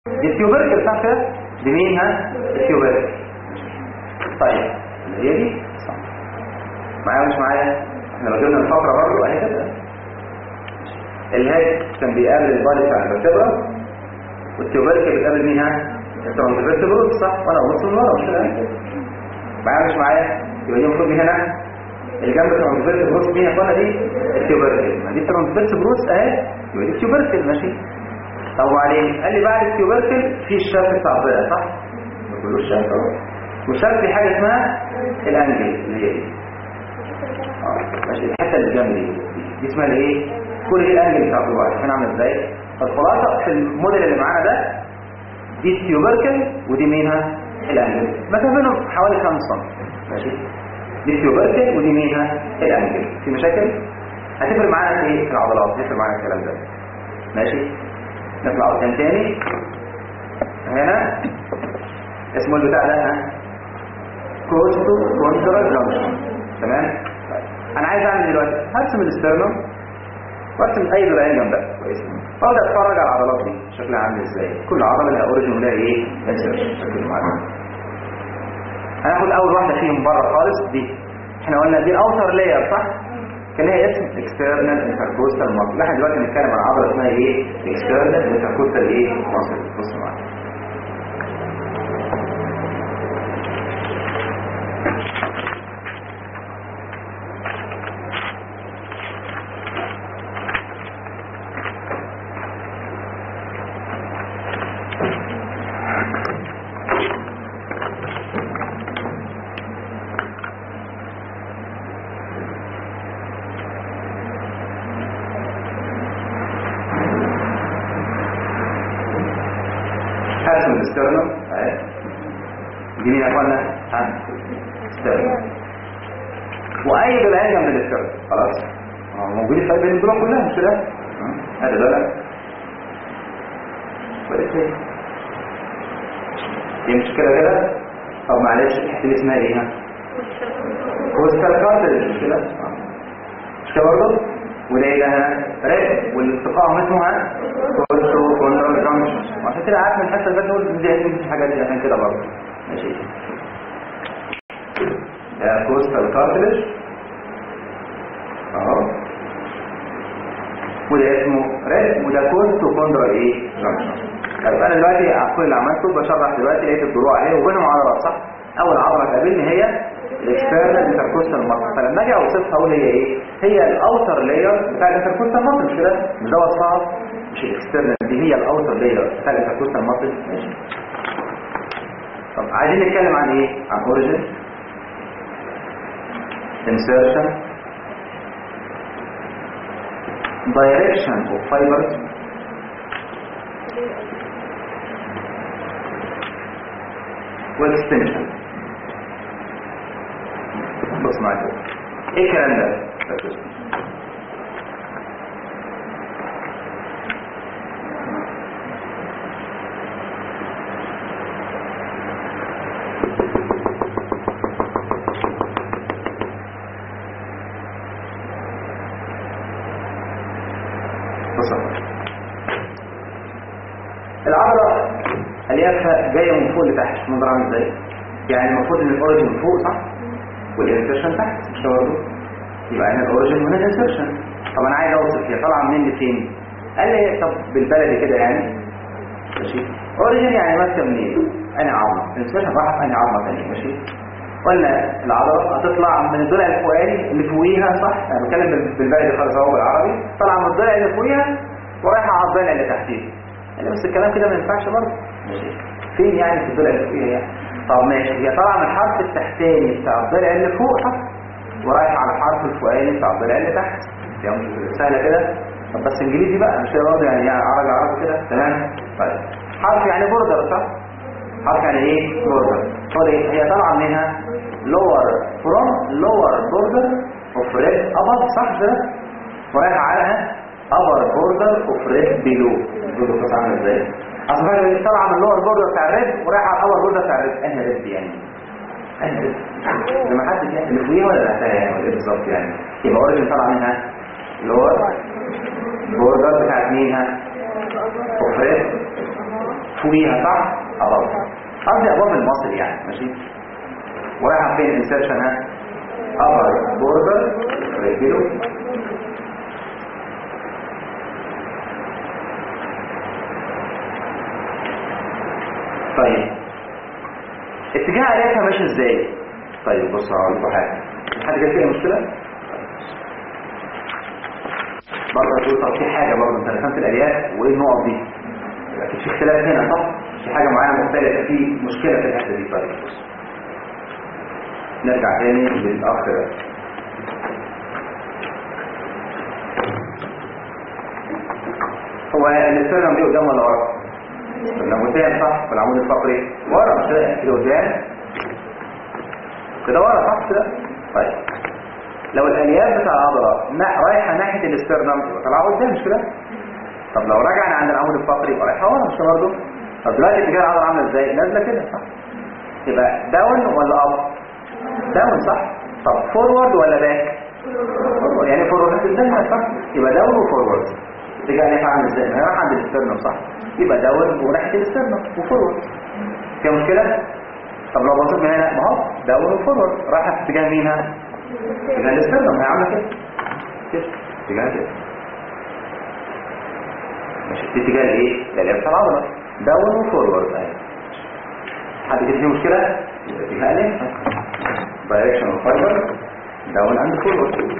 دي التيوبركل صح كده دي مين ها التيوبركل طيب هي دي صح معايا مش معايا احنا لو جبنا الفقره برضه اهي كده الهيد كان بيقابل البادي بتاع الفرتبرا والتيوبركل بتقابل مين ها الترانسفيرتبروس صح وانا ببص من ورا مش كده معايا مش معايا يبقى دي المفروض دي هنا اللي جنب الترانسفيرتبروس مين يا اخوانا دي التيوبركل ما دي الترانسفيرتبروس اهي يبقى دي التيوبركل ماشي طب وبعدين قال لي بعد التيوبركل في الشرط بتاع الضلع صح ما كلوش شرط اهو والشرط في حاجه اسمها الانجل اللي هي دي اه ماشي الحته اللي جنب دي دي اسمها الايه كل دي الانجل بتاع الضلع شايفين عامله ازاي فالخلاصه في الموديل اللي معانا ده دي التيوبركل ودي مينها الانجل مسافه بينهم حوالي 5 سم ماشي دي التيوبركل ودي مينها الانجل في مشاكل هتفرق معانا في ايه في العضلات هتفرق معانا الكلام ده ماشي نطلع قدام تاني هنا اسمه البتاع ده ها كوستو كونترا جانكشن تمام طيب. انا عايز اعمل دلوقتي هرسم الاسترنوم وارسم اي ضلعين جنبها كويس اقعد اتفرج على العضلات دي شكلها عامل ازاي كل عضله لها اوريجن ولها ايه انسرشن شكل معين هناخد اول واحده فيهم بره خالص دي احنا قلنا دي الاوتر لاير صح كان هي اسم اكسترنال انتركوستال ماسل احنا دلوقتي بنتكلم عن عضله اسمها ايه اكسترنال انتركوستال ايه ماسل بص معايا هرسم الاسترنال اهي دي مين يا اخوانا ها استرنال واي ضلعين جنب الاسترنال خلاص آه، موجودين في بين الضلوع كلها مش كده آه، هذا ضلع كويس ايه دي مشكله كده طب معلش الحته دي اسمها ايه ها كوستال كارتلج مش كده آه. مش كده برضه وده ايه ده راب والالتقاء اسمها كوستو كونترال جانكشن وعشان كده عارف من الحته اللي بتقول دي هتمشي الحاجات دي عشان كده برضه ماشي ده كوستال كارتلج اهو وده اسمه راب وده كوستو كونترال ايه جانكشن طيب انا دلوقتي كل اللي عملته بشرح دلوقتي لقيت الضلوع اهي وبينهم عضلات صح اول عضله تقابلني هي الاكسترنال انتركوستال ماسل فلما اجي اوصفها اقول هي ايه هي الاوتر لاير بتاع الانتركوستال ماسل مش كده مش ده وصفها مش الاكسترنال دي هي الاوتر لاير بتاع الانتركوستال ماسل ماشي طب عايزين نتكلم عن ايه عن اوريجين insertion direction of fibers والاكستنشن بص معايا كده. ايه الكلام ده ركز. بص العضلة اليافة جاية من فوق لتحت منظر عامل ازاي يعني المفروض ان الاوريجن من فوق صح والانسرشن تحت مش كده برضه يبقى هنا الاوريجن وهنا الانسرشن طب انا عايز اوصف هي طالعه منين لفين قال لي طب بالبلدي كده يعني ماشي اوريجن يعني ماسكه منين انا عظمه الانسرشن راح في انهي عظمه ثانيه ماشي قلنا العضله هتطلع من الضلع الفوقاني اللي فوقيها صح انا بتكلم بال- بالبلدي خالص اهو بالعربي طالعه من الضلع اللي فوقيها ورايحه على الضلع اللي تحتيه يعني بس الكلام كده ما ينفعش برضه ماشي فين يعني في الضلع اللي فوقيها يعني طب ماشي هي طالعه من الحرف التحتاني بتاع الضلع اللي فوق صح ورايحه على الحرف الفوقاني بتاع الضلع اللي تحت يعني مش سهله كده طب بس انجليزي بقى مش كده برضه يعني يعني عربي عربي كده تمام طيب حرف يعني بوردر صح حرف يعني ايه بوردر هو ده هي طالعه منها lower from lower border of red above صح كده ورايحه على upper border of red below البوردر بتاعها عامل ازاي اصل هي طالعه من اللور بوردر بتاع الريد ورايحه على الابر بوردر بتاع الريد انهي ريد يعني انهي ريد لما حد يعني اللي فوقيها ولا تحتها يعني ولا ايه بالظبط يعني يبقى اوريجن طالعه منها لور بوردر بتاعت مين ها اوف ريد فوقيها صح اباف قصدي اباف المصري يعني ماشي ورايحه فين الانسرشن ها upper border رجله طيب اتجاه اليافها ماشي ازاي طيب بص هقول لكم حاجه حد جاي فيها مشكله برضه تقول طب في حاجه برضه انت رسمت الالياف وايه النقط دي اكيد في اختلاف هنا صح في حاجه معينه مختلفه في مشكله في الحته دي طيب بص نرجع تاني للاخ ده هو الاسترنم دي قدام ولا ورا؟ قدام قدام صح في العمود الفقري ورا مش كده كده قدام كده ورا صح كده طيب لو الالياف بتاع العضله نا- رايحه ناحيه الاسترنم يبقى طالعه قدام مش كده طب لو رجعنا عند العمود الفقري يبقى رايحه ورا مش كده برضه طب دلوقتي اتجاه العضله عامله ازاي نازله كده صح يبقى داون ولا اب داون صح طب فورورد ولا باك فورورد يعني فورورد قدامها صح يبقى داون وفورورد اتجاه الالياف عامل ازاي ما هي رايحه عند الاسترنم صح يبقى داون وناحيه الاسترنم وفورورد فيها مشكله طب لو بصيت من هنا ما هو داون وفورورد رايحه في اتجاه مين ها اتجاه الاسترنم هي عامله كده كده اتجاه كده ماشي في اتجاه الايه الالياف بتاع العضله داون وفورورد اهي حد كده فيه مشكله يبقى اتجاه الالياف دايركشن الفايبر داون اند فورورد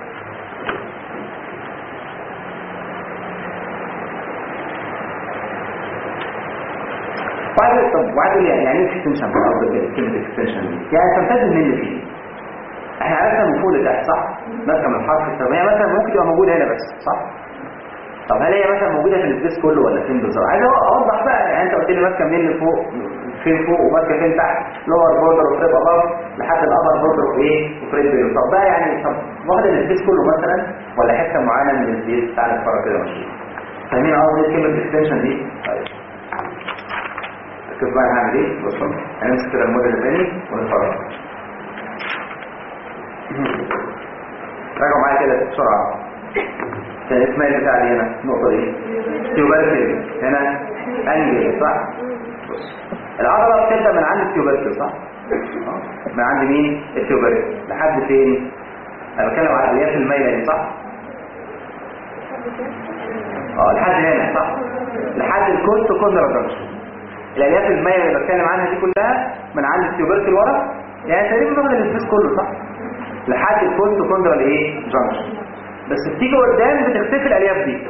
وعايز طب وعايز يعني يعني ايه اكستنشن بالارض كده كلمه اكستنشن دي يعني تمتد من اللي فيه احنا عرفنا من فوق لتحت صح مثلا من الحرف السماء مثلا ممكن تبقى موجوده هنا بس صح طب هل هي مثلا موجوده في السبيس كله ولا فين بالظبط عايز اوضح بقى يعني انت قلت لي ماسكه منين لفوق فين فوق وماسكه فين تحت لور بوردر وفريب اباف لحد الابر بوردر وايه وفريب بيلو طب بقى يعني طب واخده السبيس كله مثلا ولا حته معينه من السبيس تعالى نتفرج كده ماشي فاهمين قصدي كلمه اكستنشن دي طيب شوف بقى هعمل ايه بص هنمسك كده الموديل الثاني ونتفرج راجعوا معايا كده بسرعه كان اسمها بتاع دي هنا النقطه دي تيوبركل هنا انجل صح بص العضله بتبدا من عند التيوبركل صح آه. من عند مين التيوبركل لحد فين انا بتكلم على الالياف المايله دي صح اه لحد هنا صح لحد الكوست كوندرا جانكشن الالياف المائيه اللي بتكلم عنها دي كلها من عند التيوبركل ورا يعني تقريبا واخد السبيس كله صح لحد البوست كوندرال ايه جانكشن بس بتيجي قدام بتختفي الالياف دي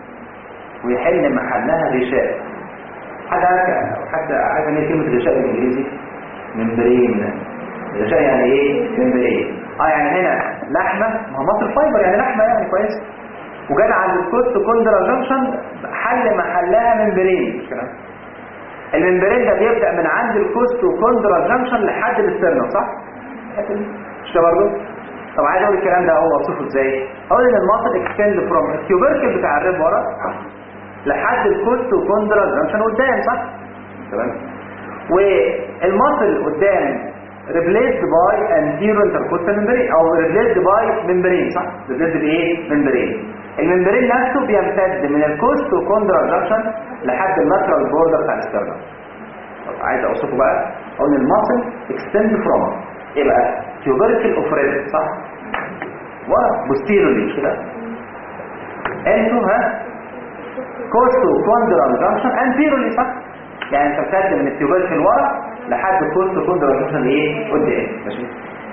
ويحل محلها غشاء حد عارف حد عارف ان هي كلمه غشاء بالانجليزي ممبرين غشاء يعني ايه ممبرين اه يعني هنا لحمه ما هو مصر فايبر يعني لحمه يعني كويس وجات عند البوست كوندرال جانكشن حل محلها ممبرين مش كده الممبرين ده بيبدأ من عند الكوست وكوندرا جانكشن لحد الاسترنم صح؟ الحتة دي. مش كده برضه؟ طب عايز اقول الكلام ده هو اوصفه ازاي؟ اقول ان الماسل اكستند فروم التيوبركل بتاع الريب ورا لحد الكوست وكوندرا جانكشن قدام صح؟ تمام؟ والماسل قدام replaced by anterior intercostal membrane او replaced by membrane صح؟ replaced بايه؟ membrane الممبرين نفسه بيمتد من الكوست وكوندرا جانكشن لحد اللاترال بوردر بتاع الاسترنم طب عايز اوصفه بقى اقول الماسل اكستند فروم ايه بقى تيوبركل اوف ريد صح ورا بوستيرولي مش كده انتو ها كوست وكوندرا جانكشن انتيرولي صح يعني تمتد من التيوبركل ورا لحد الكوست وكوندرا جانكشن ايه قدام ماشي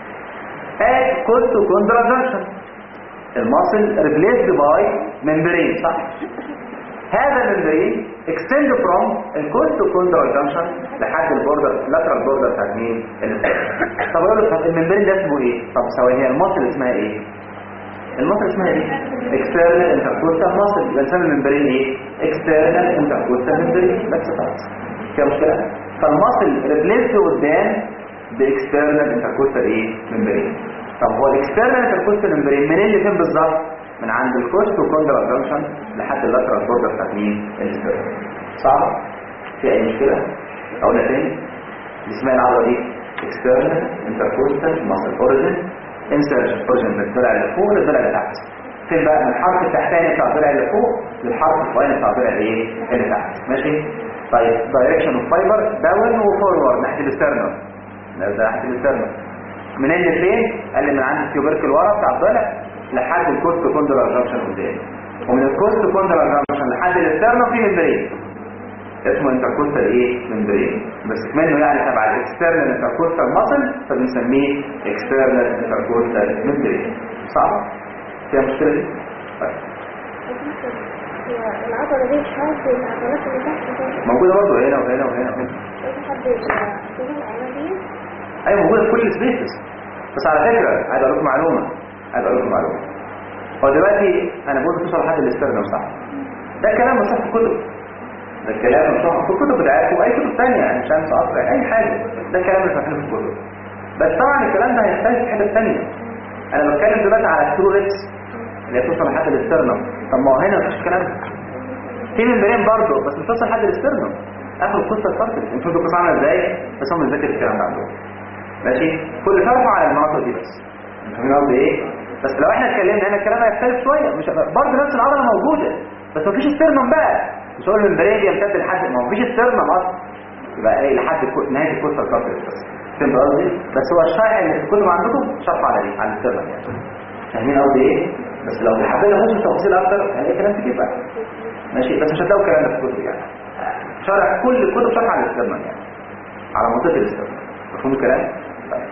اد كوست وكوندرا جانكشن الماسل ريبليسد باي ممبرين صح هذا الممبرين اكستند فروم الكوست كوندرال جانكشن لحد البوردر لاترال بوردر بتاع مين طب اقول لك الممبرين ده اسمه ايه طب ثواني هي الماسل اسمها ايه الماسل اسمها ايه اكسترنال انتركوستال ماسل يبقى نسمي الممبرين ايه اكسترنال انتركوستال ممبرين بس خلاص فيها مشكله فالماسل ريبليسد قدام باكسترنال انتركوستال ايه ممبرين طب هو الاكسترنال انتركوستال ممبرين منين اللي فين بالظبط من عند الكوست وكوندرال جانكشن لحد اللاترال بوردر بتاع مين الاسترنال صعب في اي مشكله اقولها تاني دي اسمها العضله دي اكسترنال انتركوستال ماسل اوريجن انسرشن اوريجن من الضلع اللي فوق للضلع اللي تحت فين بقى من الحرف التحتاني بتاع الضلع اللي فوق للحرف الفوقاني بتاع الضلع اللي ايه اللي تحت ماشي طيب دايركشن اوف فايبر داون وفورورد ناحيه الاسترنم ده ناحيه الاسترنم منين لفين قال لي من عند التيوبركل ورا بتاع الضلع لحد الكوست كوندرال جانكشن قدام ومن الكوست كوندرال جانكشن لحد الاسترنم في ممبرين اسمه انتركوستال ايه ممبرين بس منه يعني تبع الاكسترنال انتركوستال ماسل فبنسميه اكسترنال انتركوستال ممبرين صح فيها مشكله دي طيب. العضلة دي حاسة العضلات اللي تحت كده موجوده برضه هنا وهنا وهنا وهنا لازم حد يبقى فيها العملية ايوه موجوده في كل السبيسز بس على فكره عايز اقول لكم معلومه عايز اقول لكم معلومه هو دلوقتي انا بقول توصل لحد الاسترنم صح ده كلام مصح في الكتب ده الكلام مصح في الكتب بتاعتكم واي كتب ثانيه يعني شمس اصلا اي حاجه ده الكلام اللي فاهمينه في الكتب بس طبعا الكلام ده هيختلف في حته ثانيه انا بتكلم دلوقتي على الترو ريتس اللي هي توصل لحد الاسترنم طب ما هو هنا مفيش الكلام ده في ممبرين برضه بس مش توصل لحد الاسترنم اخر القصه الكارتج انتوا القصه عامله ازاي بس هم بيذاكر الكلام ده عندهم ماشي كل شرحه على المناطق دي بس فاهمين قصدي ايه بس لو احنا اتكلمنا هنا الكلام هيختلف شويه مش برضه نفس العضله موجوده بس مفيش استرنم بقى مش هقول الممبرين بيمتد لحد ما مفيش استرنم اصلا يبقى ايه لحد الكو- نهايه القصه الكارتج بس فهمت قصدي بس هو الشرح اللي في الكتب عندكم شرح على دي على الاسترنم يعني فاهمين قصدي ايه بس لو حبينا نخش في تفاصيل اكتر هنلاقي كلام كتير بقى ماشي بس مش هتلاقوا الكلام ده في الكتب يعني شرح كل الكتب شرح على الاسترنم يعني على منطقه الاسترنم مفهوم الكلام طيب.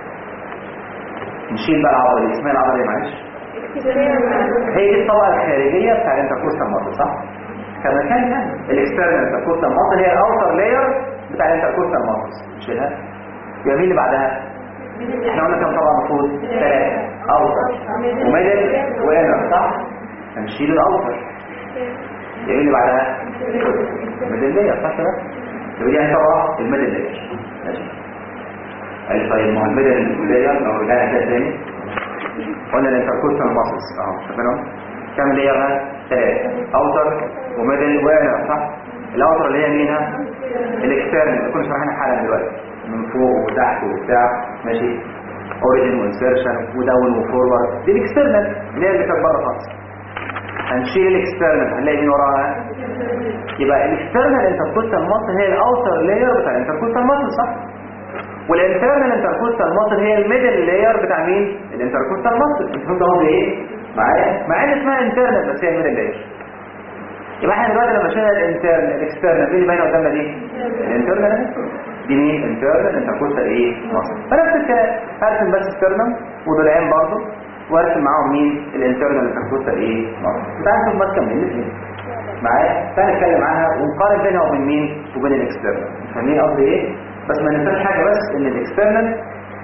نشيل بقى العضله دي اسمها العضله ايه معلش هي دي الطبقه الخارجيه بتاع الانتركوستال ماسل صح كما كان يعني الاكسترنال انتركوستال ماسل هي الاوتر لاير بتاع الانتركوستال ماسل نشيلها يبقى مين اللي بعدها احنا قلنا كم طبقه المفروض ثلاثه اوتر وميدل وانر صح هنشيل الاوتر يبقى مين اللي بعدها الميدل لاير صح كده يبقى دي هي طبقه الميدل لاير ماشي قال طيب ما هو الميدل لاير لو رجعنا كده تاني قلنا الانتركوستال ماسلز اهو شايفينهم كام لاير ها ثلاثه اوتر وميدل وانر صح الاوتر اللي هي مين ها الاكسترنال اللي كنا شرحنا حالا دلوقتي من فوق وتحت وبتاع ماشي اوريجن وانسيرشن وداون وفورورد دي الاكسترنال اللي هي اللي كانت بره خالص هنشيل الاكسترنال هنلاقي مين وراها يبقى الاكسترنال انتركوستال ماسل هي الاوتر لاير بتاع الانتركوستال ماسل صح والانترنال انتركوستال ماسل هي الميدل لاير بتاع مين الانتركوستال ماسل انت فهمت قصدي ايه معايا مع ان اسمها انترنال بس هي الميدل لاير يبقى احنا دلوقتي لما شلنا الانترنال الاكسترنال مين اللي باينه قدامنا دي الانترنال اهي. دي مين انترنال انتركوستال ايه ماسل فنفس الكلام هرسم بس سترنم وضلعين برضه وارسم معاهم مين الانترنال انتركوستال ايه ماسل تعالوا ماسكه من الاثنين معايا فهنتكلم عنها ونقارن بينها وبين مين وبين الاكسترنال فاهمين قصدي ايه بس ما ننساش حاجه بس ان الاكسترنال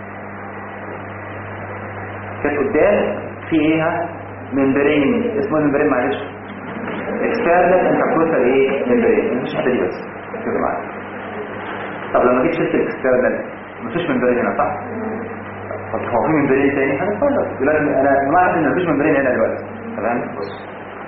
كانت قدام في ايه ممبرين اسمه الممبرين معلش اكسترنال انتركوستال ايه ممبرين مفيش حته دي بس كده معايا طب لما جيت شلت الاكسترنال مفيش ممبرين هنا صح طب هو في ممبرين تاني هنتفرج دلوقتي انا ما اعرف ان مفيش ممبرين هنا دلوقتي تمام بص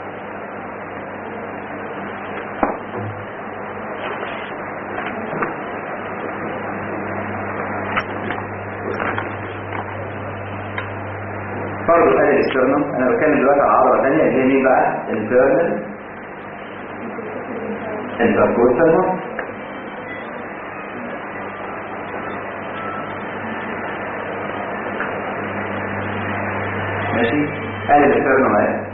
فرض ادي الاسترنم انا بتكلم دلوقتي على عضله ثانيه اللي هي مين بقى الانترنال انتركوستال ماشي ادي الاسترنم اهي